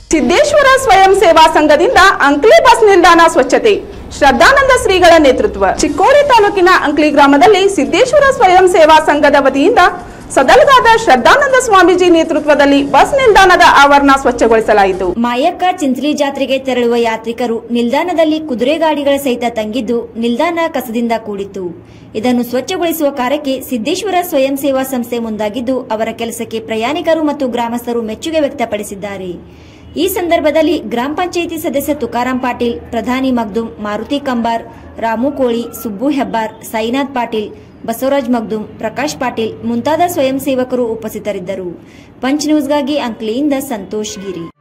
ಸಿದ್ದೇಶ್ವರ ಸ್ವಯಂ ಸೇವಾ ಸಂಘದಿಂದ ಅಂಕ್ಲಿ ಬಸ್ ನಿಲ್ದಾಣ ಸ್ವಚ್ಛತೆ ಶ್ರದ್ಧಾನಂದ ಶ್ರೀಗಳ ನೇತೃತ್ವ ಚಿಕ್ಕೋಡಿ ತಾಲೂಕಿನ ಅಂಕ್ಲಿ ಗ್ರಾಮದಲ್ಲಿ ಸಿದ್ದೇಶ್ವರ ಸ್ವಯಂ ಸೇವಾ ಸಂಘದ ವತಿಯಿಂದ ಸದಲ್ಗಾದ ಶ್ರದ್ಧಾನಂದ ಸ್ವಾಮೀಜಿ ನೇತೃತ್ವದಲ್ಲಿ ಬಸ್ ನಿಲ್ದಾಣದ ಆವರಣ ಸ್ವಚ್ಛಗೊಳಿಸಲಾಯಿತು ಮಾಯಕ್ಕ ಚಿಂಚಲಿ ಜಾತ್ರೆಗೆ ತೆರಳುವ ಯಾತ್ರಿಕರು ನಿಲ್ದಾಣದಲ್ಲಿ ಕುದುರೆ ಗಾಡಿಗಳ ಸಹಿತ ತಂಗಿದ್ದು ನಿಲ್ದಾಣ ಕಸದಿಂದ ಕೂಡಿತ್ತು ಇದನ್ನು ಸ್ವಚ್ಛಗೊಳಿಸುವ ಕಾರ್ಯಕ್ಕೆ ಸಿದ್ದೇಶ್ವರ ಸ್ವಯಂ ಸೇವಾ ಸಂಸ್ಥೆ ಮುಂದಾಗಿದ್ದು ಅವರ ಕೆಲಸಕ್ಕೆ ಪ್ರಯಾಣಿಕರು ಮತ್ತು ಗ್ರಾಮಸ್ಥರು ಮೆಚ್ಚುಗೆ ವ್ಯಕ್ತಪಡಿಸಿದ್ದಾರೆ ಈ ಸಂದರ್ಭದಲ್ಲಿ ಗ್ರಾಮ ಪಂಚಾಯಿತಿ ಸದಸ್ಯ ತುಕಾರಾಂ ಪಾಟೀಲ್ ಪ್ರಧಾನಿ ಮಗ್ದುಂ ಮಾರುತಿ ಕಂಬಾರ್ ರಾಮು ಕೋಳಿ ಸುಬ್ಬು ಹೆಬ್ಬಾರ್ ಸಾಯಿನಾಥ್ ಪಾಟೀಲ್ ಬಸವರಾಜ್ ಮಗ್ದುಂ ಪ್ರಕಾಶ್ ಪಾಟೀಲ್ ಮುಂತಾದ ಸ್ವಯಂ ಸೇವಕರು ಉಪಸ್ಥಿತರಿದ್ದರು ಪಂಚ್ ನ್ಯೂಸ್ಗಾಗಿ ಅಂಕ್ಲಿಯಿಂದ ಸಂತೋಷ್ ಗಿರಿ